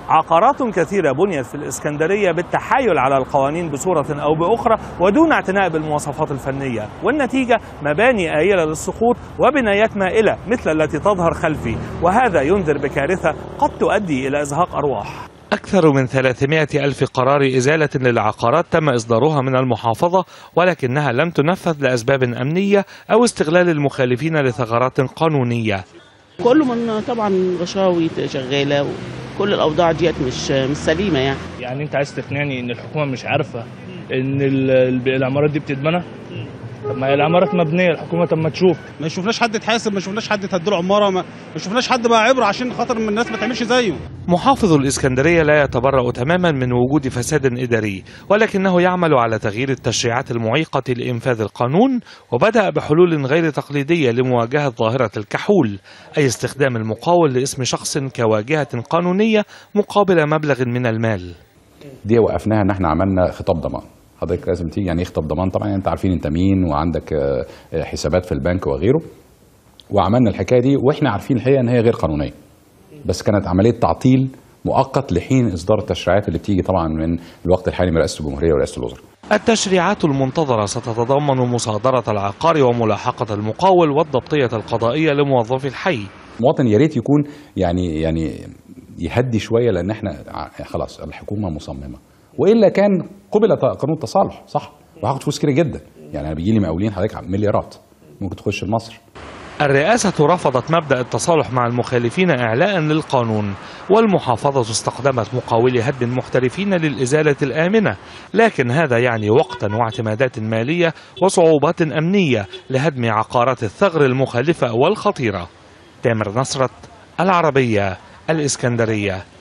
عقارات كثيرة بنيت في الإسكندرية بالتحايل على القوانين بصورة أو بأخرى ودون اعتناء بالمواصفات الفنية والنتيجة مباني آيلة للسقوط وبنايات مائلة مثل التي تظهر خلفي وهذا ينذر بكارثة قد تؤدي إلى إزهاق أرواح أكثر من 300 ألف قرار إزالة للعقارات تم إصدارها من المحافظة ولكنها لم تنفذ لأسباب أمنية أو استغلال المخالفين لثغرات قانونية كله من طبعا رشاوي شغاله وكل الاوضاع ديت مش مش سليمه يعني يعني انت عايز تقنعني ان الحكومه مش عارفه ان ال- ال- العمارات دي بتتبنى طب ما هي العمارات مبنيه الحكومه طب ما تشوف ما شفناش حد اتحاسب ما شفناش حد تهدله عماره ما, ما شفناش حد بقى عبره عشان خاطر من الناس ما تعملش زيه محافظ الإسكندرية لا يتبرأ تماما من وجود فساد إداري ولكنه يعمل على تغيير التشريعات المعيقة لإنفاذ القانون وبدأ بحلول غير تقليدية لمواجهة ظاهرة الكحول أي استخدام المقاول لاسم شخص كواجهة قانونية مقابل مبلغ من المال دي وقفناها ان احنا عملنا خطاب ضمان حضرتك لازم تيجي يعني ايه خطاب ضمان طبعا انت عارفين انت مين وعندك آه، آه، حسابات في البنك وغيره وعملنا الحكايه دي واحنا عارفين الحقيقه ان هي غير قانونيه بس كانت عمليه تعطيل مؤقت لحين اصدار التشريعات اللي بتيجي طبعا من الوقت الحالي من رئاسه الجمهوريه ورئاسه الوزراء التشريعات المنتظرة ستتضمن مصادرة العقار وملاحقة المقاول والضبطية القضائية لموظفي الحي المواطن يا ريت يكون يعني يعني يهدي شويه لان احنا ع- خلاص الحكومه مصممه والا كان قبل ت- قانون التصالح صح وهاخد فلوس كتير جدا يعني انا بيجي لي مقاولين حضرتك مليارات ممكن تخش لمصر الرئاسة رفضت مبدأ التصالح مع المخالفين إعلاء للقانون والمحافظة استخدمت مقاولي هدم محترفين للإزالة الآمنة لكن هذا يعني وقتا واعتمادات مالية وصعوبات أمنية لهدم عقارات الثغر المخالفة والخطيرة تامر نصرت العربية الإسكندرية